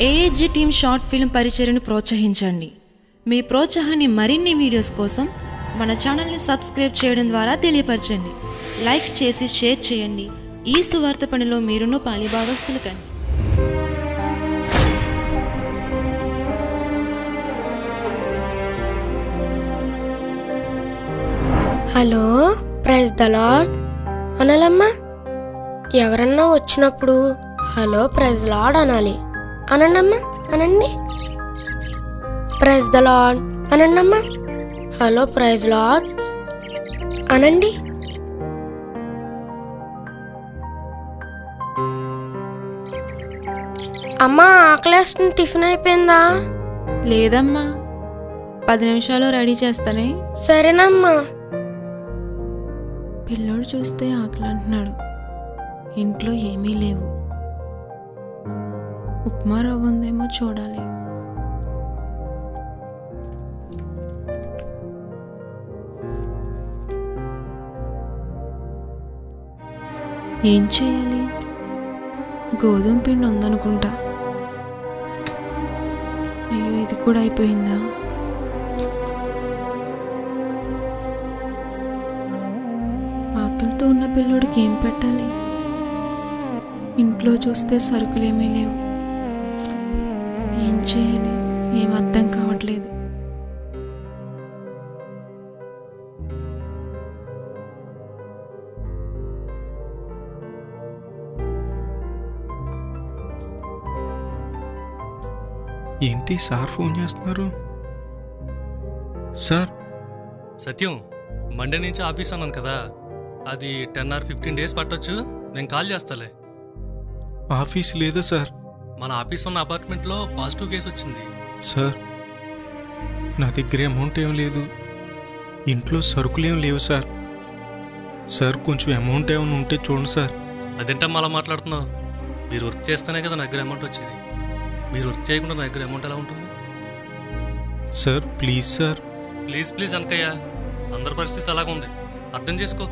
AAG team short film పరిచయను ప్రోత్సహించండి మీ ప్రోత్సాహాన్ని మరిన్ని వీడియోస్ కోసం మన ఛానల్ని సబ్స్క్రైబ్ చేయడం ద్వారా తెలియపరచండి లైక్ చేసి షేర్ చేయండి ఈ సువార్త పనిలో మీరును పాలిభాగస్తులు కండి హలో ప్రైజ్ ద లాడ్ అనాలమ్మా ఎవరన్నా వచ్చినప్పుడు హలో ప్రైజ్ లాడ్ అనాలి అనండమ్మా అనండి ప్రైజ్ ద లాడ్ అనండమ్మా హలో ప్రైజ్ లాడ్ అనండి అమ్మా ఆకలేస్తుంది టిఫిన్ అయిపోయిందా లేదమ్మా పది నిమిషాలు రెడీ చేస్తానే సరేనమ్మా పిల్లోడు చూస్తే ఆకలి అంటున్నాడు ఇంట్లో ఏమీ లేవు ఉప్మా రవ్వ ఉందేమో చూడాలి ఏం చేయాలి గోధుమ పిండి ఉందనుకుంటా అయ్యో ఇది కూడా అయిపోయిందా ఆకలితో ఉన్న పిల్లోడికి ఏం పెట్టాలి ఇంట్లో చూస్తే సరుకులేమీ లేవు ఏం చేయాలి ఏం అర్థం కావట్లేదు ఏంటి సార్ ఫోన్ చేస్తున్నారు సార్ సత్యం మండే నుంచి ఆఫీస్ అన్నాను కదా అది టెన్ ఆర్ ఫిఫ్టీన్ డేస్ పట్టొచ్చు నేను కాల్ చేస్తాలే ఆఫీస్ లేదా సార్ మన ఆఫీస్ ఉన్న అపార్ట్మెంట్లో పాజిటివ్ కేసు వచ్చింది సార్ నా దగ్గర అమౌంట్ ఏం లేదు ఇంట్లో సరుకులు ఏం లేవు సార్ సార్ కొంచెం అమౌంట్ ఏమైనా ఉంటే చూడండి సార్ అదేంటమ్మా అలా మాట్లాడుతున్నావు మీరు వర్క్ చేస్తేనే కదా నా దగ్గర అమౌంట్ వచ్చేది మీరు వర్క్ చేయకుండా నా దగ్గర అమౌంట్ ఎలా ఉంటుంది sir please sir please please అనకయ్యా అందరి పరిస్థితి అలాగ ఉంది అర్థం చేసుకో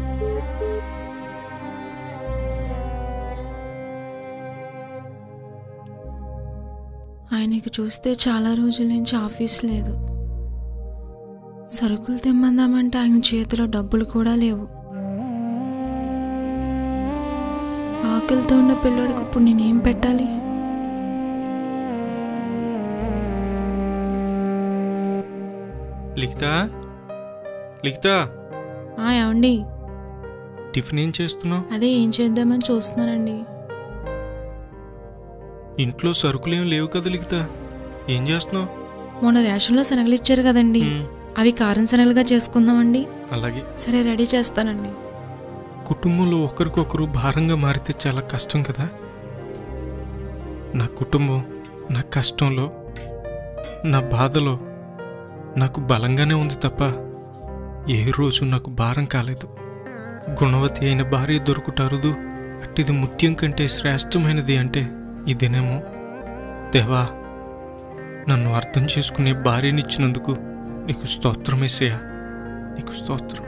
ఆయనకి చూస్తే చాలా రోజుల నుంచి ఆఫీస్ లేదు సరుకులు తెమ్మందామంటే ఆయన చేతిలో డబ్బులు కూడా లేవు ఆకలితో ఉన్న పిల్లోడికి ఇప్పుడు నేనేం పెట్టాలి లిఖితా లిఖితా ఆ ఏమండి టిఫిన్ ఏం చేస్తున్నావు అదే ఏం చేద్దామని చూస్తున్నానండి ఇంట్లో సరుకులు ఏం లేవు కదా లిఖితా ఏం చేస్తున్నావు మొన్న రేషన్లో శనగలు ఇచ్చారు కదండి మ్, అవి కారం శనగలుగా చేసుకుందామండి అలాగే సరే రెడీ చేస్తానండి కుటుంబంలో ఒకరికొకరు భారంగా మారితే చాలా కష్టం కదా నా కుటుంబం నా కష్టంలో నా బాధలో నాకు బలంగానే ఉంది తప్ప ఏ రోజు నాకు భారం కాలేదు గుణవతి అయిన భార్య దొరుకుట అరుదు అట్టిది ముత్యం కంటే శ్రేష్టమైనది అంటే ఇదేనేమో దేవా నన్ను అర్థం చేసుకునే భార్యనిచ్చినందుకు నీకు స్తోత్రమేసయా నీకు స్తోత్రం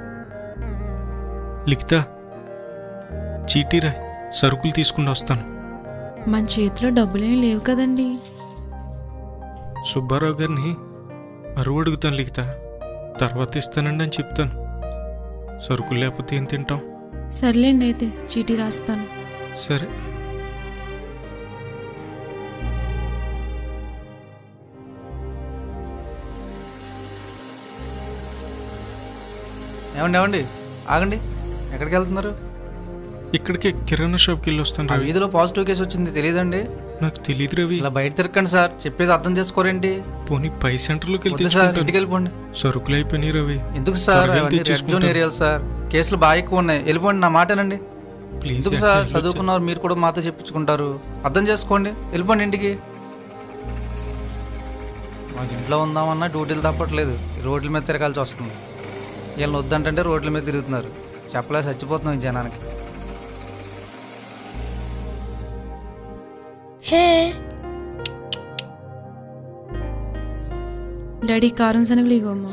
లిఖితా చీటీరా సరుకులు తీసుకుని వస్తాను మన చేతిలో డబ్బులేమి లేవు కదండి సుబ్బారావు గారిని అరువు అడుగుతాను లిఖితా తర్వాత ఇస్తానండి అని చెప్తాను సరుకులు లేకపోతే ఏం తింటాం సర్లేండి అయితే చీటీ రాస్తాను సరే ఏమండి ఏమండి ఆగండి ఎక్కడికి వెళ్తున్నారు ఇక్కడికే కిరాణా షాప్కి వెళ్ళి వస్తాను ఆ రవి వీధిలో పాజిటివ్ కేసు వచ్చింది తెలియదండి నాకు తెలియదు రవి ఇలా బయట తిరగండి సార్ చెప్పేది అర్థం చేసుకోరేంటి పోనీ పై సెంటర్లోకి వెళ్ళి వద్దు సార్ ఇంటికి తెచ్చుకుంటాను వెళ్ళిపోండి సరుకులు అయిపోయినాయి రవి ఎందుకు సార్ త్వరగా అవన్నీ రెడ్ జోన్ తెచ్చేసుకుంటాను. ఏరియాలు సార్ కేసులు బాగా ఎక్కువ ఉన్నాయి వెళ్ళిపోండి నా మాటేనండి ప్లీజ్ ఎందుకు సార్ చదువుకున్నారు మీరు కూడా మాతో చెప్పించుకుంటారు అర్థం చేసుకోండి వెళ్ళిపోండి ఇంటికి మాకు ఇంట్లో ఉందామన్నా డ్యూటీలు తప్పట్లేదు రోడ్ల మీద తిరగాల్సి వస్తుంది వీళ్ళని వద్దంటే రోడ్ల మీద తిరుగుతున్నారు చెప్పలే చచ్చిపోతున్నాం ఈ జనానికి హే డాడీ కారం శనగలు ఇగోమ్మా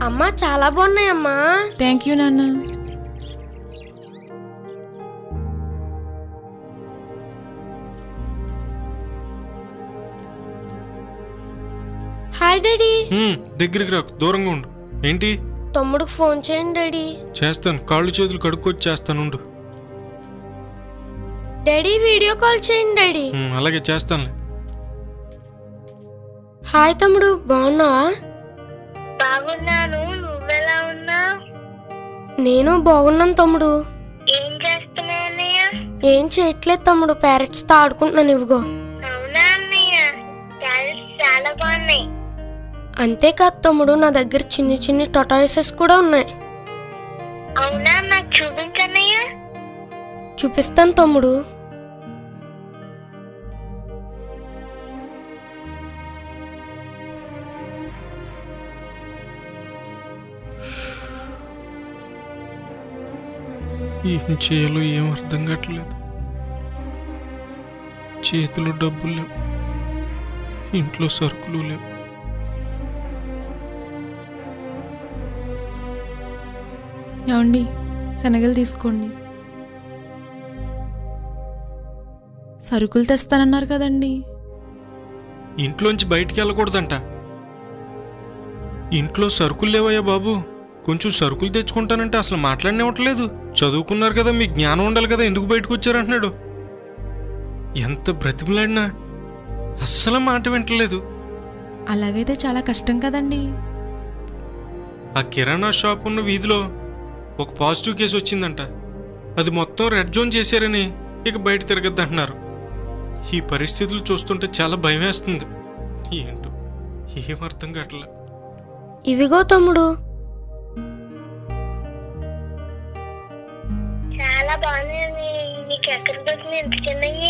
అమ్మా చాలా బాగున్నాయమ్మా థ్యాంక్ యూ నాన్న హాయ్ డాడీ హ్మ్, దగ్గరికి రాకు దూరంగా ఉండు ఏంటి తమ్ముడికి ఫోన్ చేయండి డాడీ చేస్తాను కాళ్ళు చేతులు కడుక్కొచ్చి చేస్తాను ఉండు డాడీ వీడియో కాల్ చేయండి డాడీ హ్మ్, అలాగే చేస్తానులే హాయ్ తమ్ముడు బాగున్నావా బాగున్నాను నువ్వెలా ఉన్నావు నేను బాగున్నాను తమ్ముడు ఏం చేస్తున్నావు అన్నయ్య ఏం చేయట్లేదు తమ్ముడు పేరెంట్స్తో ఆడుకుంటున్నాను ఇవిగో అవునా అన్నయ్య క్యారెట్స్ చాలా బాగున్నాయి అంతేకాదు తమ్ముడు నా దగ్గర చిన్ని చిన్ని టొటాయిసెస్ కూడా ఉన్నాయి అవునా నాకు చూపించన్నయ్య చూపిస్తాను తమ్ముడు ఏం చేయాలో ఏం అర్థం కావట్లేదు చేతిలో డబ్బులు లేవు ఇంట్లో సరుకులు లేవు ఏమండి శనగలు తీసుకోండి సరుకులు తెస్తానన్నారు కదండి ఇంట్లోంచి బయటికి వెళ్ళకూడదంట ఇంట్లో సరుకులు లేవయ్యా బాబు కొంచెం సరుకులు తెచ్చుకుంటానంటే అసలు మాట్లాడనివ్వట్లేదు చదువుకున్నారు కదా మీ జ్ఞానం ఉండాలి కదా ఎందుకు బయటకు వచ్చారంటున్నాడు ఎంత బ్రతిమలాడినా అస్సలు మాట వింటలేదు అలాగైతే చాలా కష్టం కదండి ఆ కిరాణా షాప్ ఉన్న వీధిలో ఒక పాజిటివ్ కేసు వచ్చిందంట అది మొత్తం రెడ్ జోన్ చేశారని ఇక బయట తిరగద్దు అంటున్నారు ఈ పరిస్థితులు చూస్తుంటే చాలా భయం వేస్తుంది ఏంటో ఏం అర్థం కావట్లే ఇవిగో తమ్ముడు చాలా బాగున్నాయి నీకు ఎక్కడ దొరికినాయి ఎంత చిన్నవి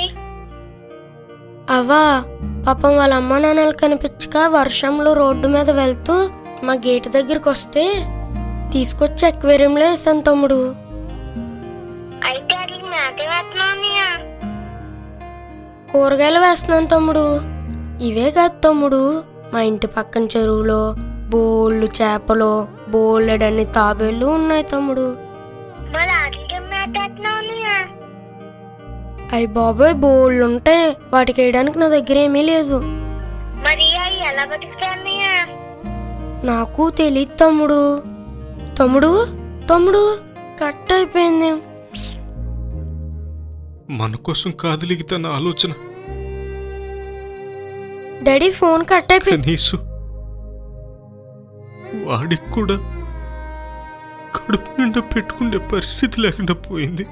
అవా పాపం వాళ్ళ అమ్మ నాన్నలు కనిపించక వర్షంలో రోడ్డు మీద వెళ్తూ మా గేటు దగ్గరికి వస్తే తీసుకొచ్చి అక్వేరియంలో వేసాను తమ్ముడు అయితే వాటికి మేత వేస్తున్నావు అన్నయ్య కూరగాయలు వేస్తున్నాను తమ్ముడు ఇవే కాదు తమ్ముడు మా ఇంటి పక్కన చెరువులో బోళ్ళు చేపలు బోళ్ళెడన్ని తాబేళ్ళు ఉన్నాయి తమ్ముడు మరి వాటికి మేత వేస్తున్నావు అన్నయ్య అవి బాబోయ్ బోళ్ళు ఉంటాయి వాటికి వేయడానికి నా దగ్గర ఏమీ లేదు మరి అవి ఎలా బతుకుతాయి అన్నయ్య నాకు తెలియదు తమ్ముడు తమ్ముడు తమ్ముడు కట్ అయిపోయింది మన కోసం కాదులిగి తన ఆలోచన డాడీ ఫోన్ కట్ అయిపోయింది కనీసం వాడికి కూడా కడుపు నిండా పెట్టుకునే పరిస్థితి లేకుండా పోయింది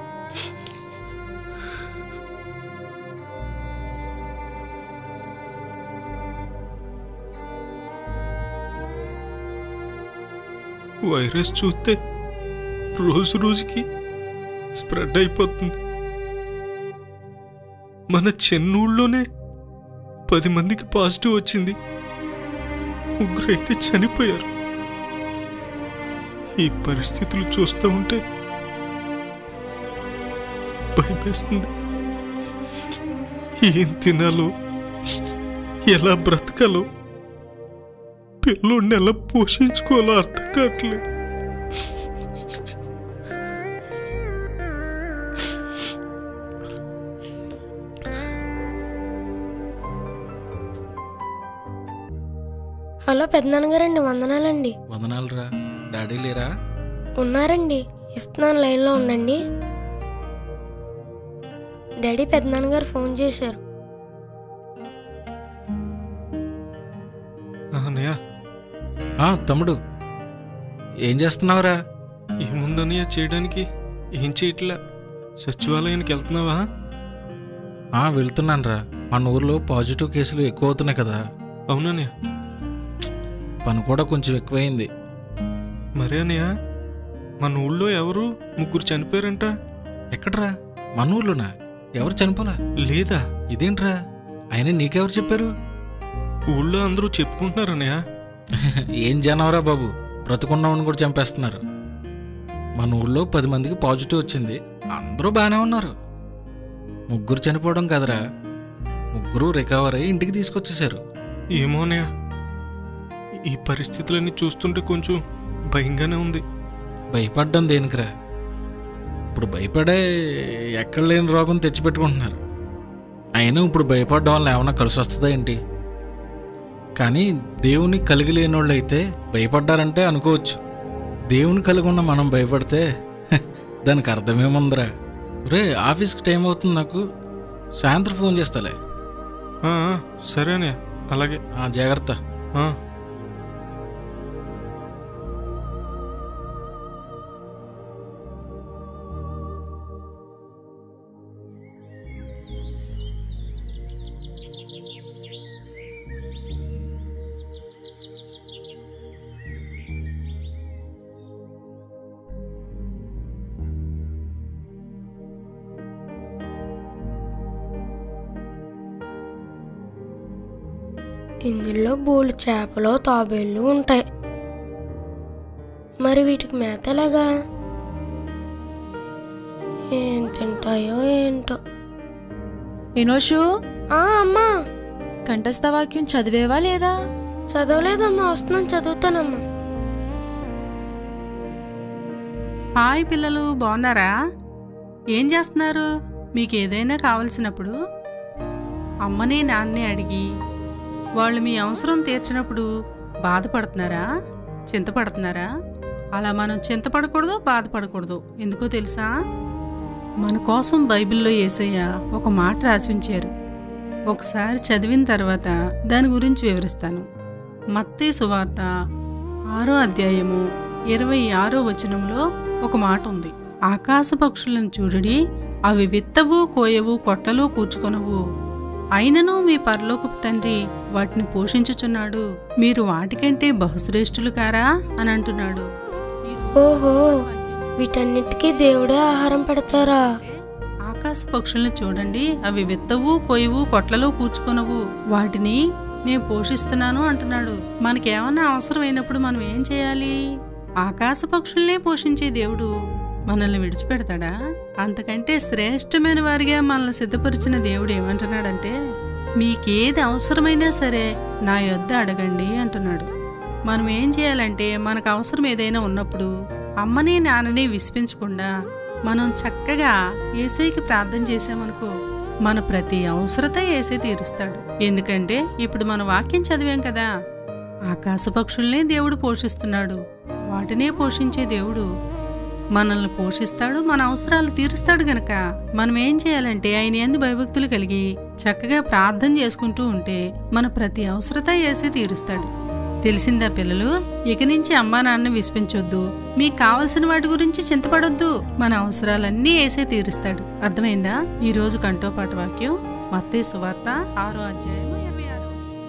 వైరస్ చూస్తే రోజు రోజుకి స్ప్రెడ్ అయిపోతుంది మన చెన్నూళ్ళలోనే పది మందికి పాజిటివ్ వచ్చింది ముగ్గురు అయితే చనిపోయారు ఈ పరిస్థితులు చూస్తూ ఉంటే భయమేస్తుంది ఏం తినాలో ఎలా బ్రతకాలో పిల్లోడిని ఎలా పోషించుకోవాలో అర్థం కావట్లేదు హలో పెద్దనాన్నగారండి వందనాలండి వందనాలురా డాడీ లేరా ఉన్నారండి ఇస్తున్నాను లైన్లో ఉండండి డాడీ పెద్దనాన్నగారు ఫోన్ చేశారు అన్నయ్య ఆ, తమ్ముడు ఏం చేస్తున్నావురా ఏముందన్నయ్య చేయడానికి ఏం చేయట్లే సచివాలయానికి వెళ్తున్నావా ఆ వెళ్తున్నానురా మన ఊర్లో పాజిటివ్ కేసులు ఎక్కువ అవుతున్నాయి కదా అవునన్నయ్య పని కూడా కొంచెం ఎక్కువైంది మరే అన్నయ్య మన ఊళ్ళో ఎవరు ముగ్గురు చనిపోయారంట ఎక్కడ్రా మన ఊర్లోనా ఎవరు చనిపోలా లేదా ఇదేంట్రా ఆయన నీకెవరు చెప్పారు ఊళ్ళో అందరూ చెప్పుకుంటున్నారన్నయ్య ఏం జనవరా బాబు బ్రతుకున్నవని కూడా చంపేస్తున్నారు మన ఊళ్ళో పది మందికి పాజిటివ్ వచ్చింది అందరూ బాగానే ఉన్నారు ముగ్గురు చనిపోవడం కదరా ముగ్గురు రికవర్ అయ్యి ఇంటికి తీసుకొచ్చేసారు ఏమోనయ్య ఈ పరిస్థితులన్నీ చూస్తుంటే కొంచెం భయంగానే ఉంది భయపడ్డం దేనికిరా ఇప్పుడు భయపడే ఎక్కడ లేని రోగం తెచ్చిపెట్టుకుంటున్నారు అయినా ఇప్పుడు భయపడడం వల్ల ఏమన్నా కలిసి వస్తుందా ఏంటి కానీ దేవుని కలిగి లేని వాళ్ళు అయితే భయపడ్డారంటే అనుకోవచ్చు దేవుని కలిగి ఉన్న మనం భయపడితే హ, దానికి అర్థమేముందిరా రే ఆఫీస్కి టైం అవుతుంది నాకు సాయంత్రం ఫోన్ చేస్తాలే ఆ, ఆ, సరేనే అలాగే ఆ, జాగ్రత్త ఆ. ఇందులో బోళ్ళు చేపలు తాబేళ్ళు ఉంటాయి మరి వీటికి మేత ఎలాగా ఏం తింటాయో ఏంటో వినోషు ఆ అమ్మా కంఠస్థ వాక్యం చదివేవా లేదా చదవలేదమ్మా వస్తున్నాను చదువుతానమ్మా హాయ్ పిల్లలు బాగున్నారా ఏం చేస్తున్నారు మీకు ఏదైనా కావలసినప్పుడు అమ్మని నాన్నే అడిగి వాళ్ళు మీ అవసరం తీర్చినప్పుడు బాధపడుతున్నారా చింతపడుతున్నారా అలా మనం చింతపడకూడదు బాధపడకూడదు ఎందుకో తెలుసా మన కోసం బైబిల్లో ఏసయ్య ఒక మాట రాసి ఉంచారు ఒకసారి చదివిన తర్వాత దాని గురించి వివరిస్తాను మత్తే సువార్త ఆరో అధ్యాయము ఇరవై ఆరో వచనంలో ఒక మాట ఉంది ఆకాశ పక్షులను చూడడి అవి విత్తవు కోయవు కొట్టలు కూర్చుకొనవు అయినను మీ పరలోకపు తండ్రి వాటిని పోషించుచున్నాడు మీరు వాటికంటే బహుశ్రేష్ఠులు కారా అని అంటున్నాడు ఓహో వీటన్నిటికీ దేవుడే ఆహారం పెడతారా ఆకాశ పక్షుల్ని చూడండి అవి విత్తవు కొయ్యవు కొట్లలో కూర్చుకొనవు వాటిని నేను పోషిస్తున్నాను అంటున్నాడు మనకేమన్నా అవసరమైనప్పుడు మనం ఏం చేయాలి ఆకాశ పక్షుల్నే పోషించే దేవుడు మనల్ని విడిచిపెడతాడా అంతకంటే శ్రేష్టమైన వారిగా మనల్ని సిద్ధపరిచిన దేవుడు ఏమంటున్నాడంటే మీకేది అవసరమైనా సరే నా యొద్ద అడగండి అంటున్నాడు మనం ఏం చేయాలంటే మనకు అవసరం ఏదైనా ఉన్నప్పుడు అమ్మని నాన్నని విసిపించకుండా మనం చక్కగా ఏసైకి ప్రార్థన చేసామనుకో మన ప్రతి అవసరత ఏసై తీరుస్తాడు ఎందుకంటే ఇప్పుడు మన వాక్యం చదివాం కదా ఆకాశ పక్షుల్నే దేవుడు పోషిస్తున్నాడు వాటినే పోషించే దేవుడు మనల్ని పోషిస్తాడు మన అవసరాలు తీరుస్తాడు గనక మనం ఏం చేయాలంటే ఆయన ఎందు భయభక్తులు కలిగి చక్కగా ప్రార్థన చేసుకుంటూ ఉంటే మన ప్రతి అవసరత ఏసే తీరుస్తాడు తెలిసిందా పిల్లలు ఇక నుంచి అమ్మా నాన్న విసిపించొద్దు మీకు కావలసిన వాటి గురించి చింతపడొద్దు మన అవసరాలన్నీ ఏసే తీరుస్తాడు అర్థమైందా ఈ రోజు కంటోపాట వాక్యం మత్తయి సువార్త ఆరో అధ్యాయం ఇరవై ఆరో వచనం.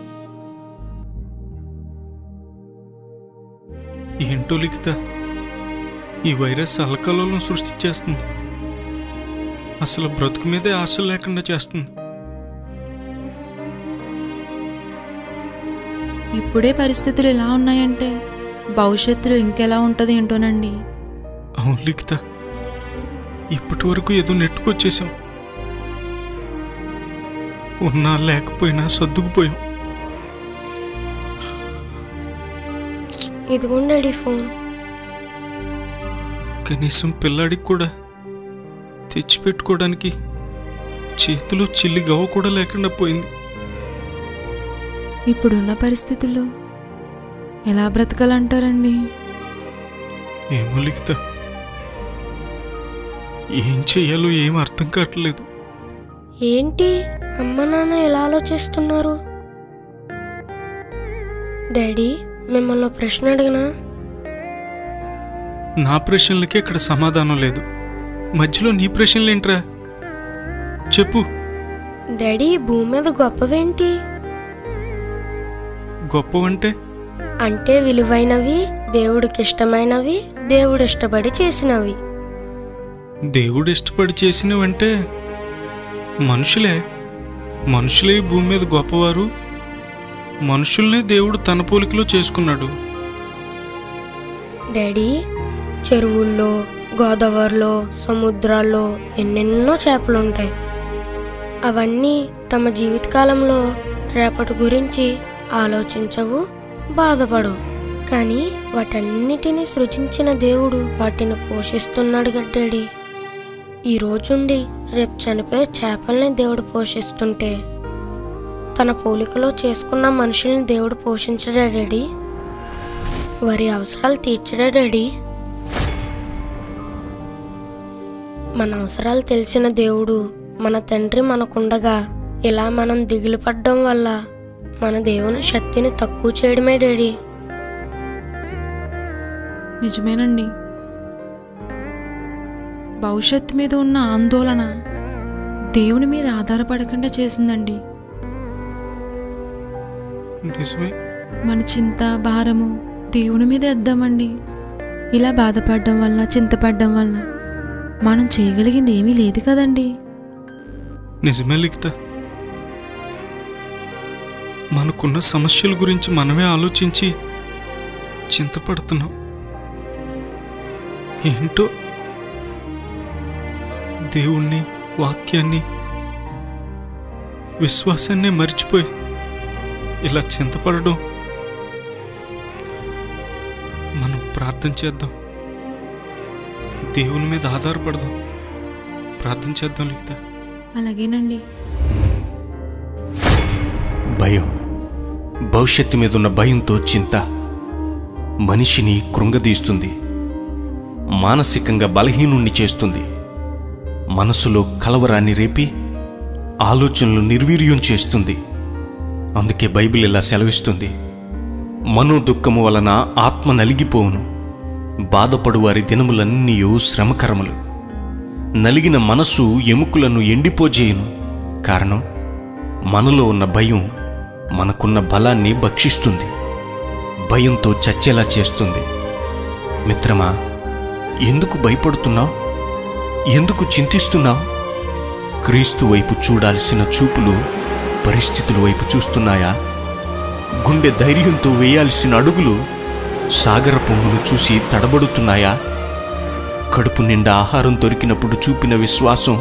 ఏంటో లిఖిత ఈ వైరస్ అలకలోలం సృష్టించేస్తుంది అసలు బ్రతుకు మీదే ఆశ లేకుండా చేస్తుంది ఇప్పుడే పరిస్థితులు ఎలా ఉన్నాయంటే భవిష్యత్తులో ఇంకెలా ఉంటుంది ఏంటోనండి అవును లిఖిత ఇప్పటి వరకు ఏదో నెట్టుకొచ్చేసాం ఉన్నా లేకపోయినా సర్దుకుపోయాం ఇదిగోండి డాడీ ఫోన్ కనీసం పిల్లాడికి కూడా తెచ్చిపెట్టుకోవడానికి చేతిలో చిల్లి గవ్వ కూడా లేకుండా పోయింది ఇప్పుడున్న పరిస్థితుల్లో ఎలా బ్రతకాలంటారండి ఏమో లిఖిత ఏం చెయ్యాలో ఏం అర్థం కావట్లేదు ఏంటి అమ్మ నాన్న ఎలా ఆలోచిస్తున్నారు డాడీ మిమ్మల్ని ఒక ప్రశ్న అడిగినా నా ప్రశ్నలకి ఇక్కడ సమాధానం లేదు మధ్యలో నీ ప్రశ్నలు ఏంట్రా చెప్పు డాడీ ఈ భూమి మీద గొప్పవేంటి గొప్పవంటే అంటే విలువైనవి దేవుడికి ఇష్టమైనవి దేవుడు ఇష్టపడి చేసినవి దేవుడు ఇష్టపడి చేసినవంటే మనుషులే మనుషులే ఈ భూమి మీద గొప్పవారు మనుషుల్నే దేవుడు తన పోలికలో చేసుకున్నాడు డాడీ చెరువుల్లో గోదావరిలో సముద్రాల్లో ఎన్నెన్నో చేపలు ఉంటాయి అవన్నీ తమ జీవితకాలంలో రేపటి గురించి ఆలోచించవు బాధపడవు కానీ వాటన్నిటిని సృజించిన దేవుడు వాటిని పోషిస్తున్నాడు గడ్డాడి ఈ రోజుండి రేపు చనిపోయే చేపల్ని దేవుడు పోషిస్తుంటే తన పోలికలో చేసుకున్న మనుషుల్ని దేవుడు పోషించడా డాడీ వారి అవసరాలు తీర్చడా డాడీ మన అవసరాలు తెలిసిన దేవుడు మన తండ్రి మనకుండగా ఇలా మనం దిగులు పడ్డం వల్ల మన దేవుని శక్తిని తక్కువ చేయడమే డాడీ నిజమేనండి భవిష్యత్తు మీద ఉన్న ఆందోళన దేవుని మీద ఆధారపడకుండా చేసిందండి నిజమే మన చింత భారము దేవుని మీద వేద్దామండి ఇలా బాధపడడం వలన చింతపడడం వలన మనం చేయగలిగింది ఏమీ లేదు కదండి నిజమే లిఖిత మనకున్న సమస్యల గురించి మనమే ఆలోచించి చింతపడుతున్నాం ఏంటో దేవుణ్ణి వాక్యాన్ని విశ్వాసాన్ని మర్చిపోయి ఇలా చింతపడడం మనం ప్రార్థన చేద్దాం దేవుని మీద ఆధారపడదాం ప్రార్థన చేద్దాం లిఖిత అలాగేనండి భయం భవిష్యత్తు మీద ఉన్న భయంతో చింత మనిషిని కృంగదీస్తుంది మానసికంగా బలహీనుణ్ణి చేస్తుంది మనసులో కలవరాన్ని రేపి ఆలోచనలు నిర్వీర్యం చేస్తుంది అందుకే బైబిల్ ఇలా సెలవిస్తుంది మనోదుఖము వలన ఆత్మ నలిగిపోవును బాధపడు వారి దినములన్నీ శ్రమకరములు నలిగిన మనసు ఎముకలను ఎండిపోజేయును కారణం మనలో ఉన్న భయం మనకున్న బలాన్ని భక్షిస్తుంది భయంతో చచ్చేలా చేస్తుంది మిత్రమా ఎందుకు భయపడుతున్నావు ఎందుకు చింతిస్తున్నావు క్రీస్తు వైపు చూడాల్సిన చూపులు పరిస్థితుల వైపు చూస్తున్నాయా గుండె ధైర్యంతో వేయాల్సిన అడుగులు సాగర పొంగులు చూసి తడబడుతున్నాయా కడుపు నిండా ఆహారం దొరికినప్పుడు చూపిన విశ్వాసం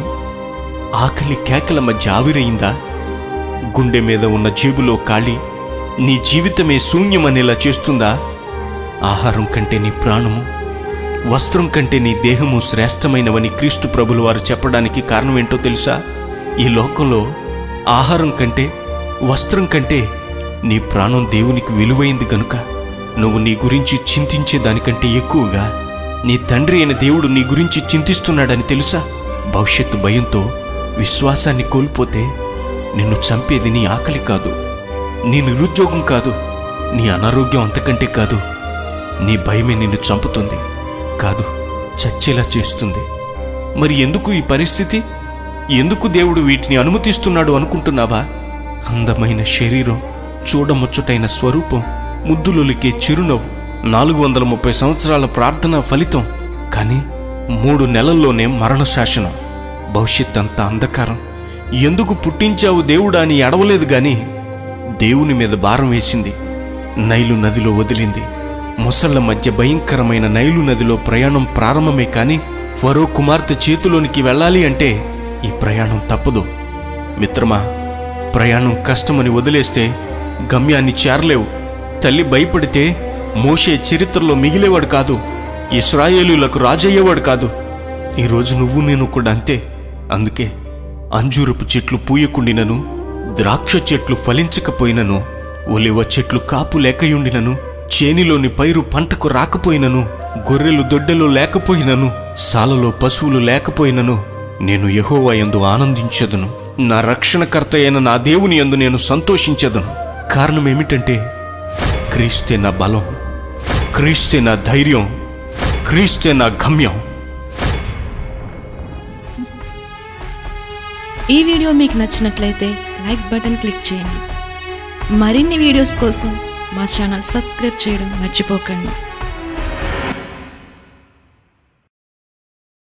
ఆకలి కేకల మధ్య ఆవిరైందా గుండె మీద ఉన్న జేబులో ఖాళీ నీ జీవితమే శూన్యమనేలా చేస్తుందా ఆహారం కంటే నీ ప్రాణము వస్త్రం కంటే నీ దేహము శ్రేష్టమైనవని క్రీస్తు ప్రభులు వారు చెప్పడానికి కారణం ఏంటో తెలుసా ఈ లోకంలో ఆహారం కంటే వస్త్రం కంటే నీ ప్రాణం దేవునికి విలువైంది గనుక నువ్వు నీ గురించి చింతించే దానికంటే ఎక్కువగా నీ తండ్రి అయిన దేవుడు నీ గురించి చింతిస్తున్నాడని తెలుసా భవిష్యత్తు భయంతో విశ్వాసాన్ని కోల్పోతే నిన్ను చంపేది నీ ఆకలి కాదు నీ నిరుద్యోగం కాదు నీ అనారోగ్యం అంతకంటే కాదు నీ భయమే నిన్ను చంపుతుంది కాదు చచ్చేలా చేస్తుంది మరి ఎందుకు ఈ పరిస్థితి ఎందుకు దేవుడు వీటిని అనుమతిస్తున్నాడు అనుకుంటున్నావా అందమైన శరీరం చూడముచ్చటైన స్వరూపం ముద్దులొలికే చిరునవ్వు నాలుగు వందల ముప్పై సంవత్సరాల ప్రార్థన ఫలితం కానీ మూడు నెలల్లోనే మరణ శాసనం భవిష్యత్ అంతా అంధకారం ఎందుకు పుట్టించావు దేవుడా అని అడవలేదు గాని దేవుని మీద భారం వేసింది నైలు నదిలో వదిలింది మొసళ్ల మధ్య భయంకరమైన నైలు నదిలో ప్రయాణం ప్రారంభమే కాని ఫరో కుమార్తె చేతిలోనికి వెళ్ళాలి అంటే ఈ ప్రయాణం తప్పదు మిత్రమా ప్రయాణం కష్టమని వదిలేస్తే గమ్యాన్ని చేరలేవు తల్లి భయపడితే మోషే చరిత్రలో మిగిలేవాడు కాదు ఇస్రాయేలులకు రాజయ్యేవాడు కాదు ఈరోజు నువ్వు నేను కూడా అంతే అందుకే అంజూరపు చెట్లు పూయకుండినను ద్రాక్ష చెట్లు ఫలించకపోయినను ఒలివ చెట్లు కాపు లేకయుండినను చేనిలోని పైరు పంటకు రాకపోయినను గొర్రెలు దొడ్డెలు లేకపోయినను సాలలో పశువులు లేకపోయినను నేను యెహోవా యందు ఆనందించదును నా రక్షణకర్త అయిన నా దేవుని యందు నేను సంతోషించదును కారణం ఏమిటంటే క్రీస్తే నా బలం క్రీస్తే నా ధైర్యం క్రీస్తే నా గమ్యం ఈ వీడియో మీకు నచ్చినట్లయితే లైక్ బటన్ క్లిక్ చేయండి మరిన్ని వీడియోస్ కోసం మా ఛానల్ సబ్స్క్రైబ్ చేయడం మర్చిపోకండి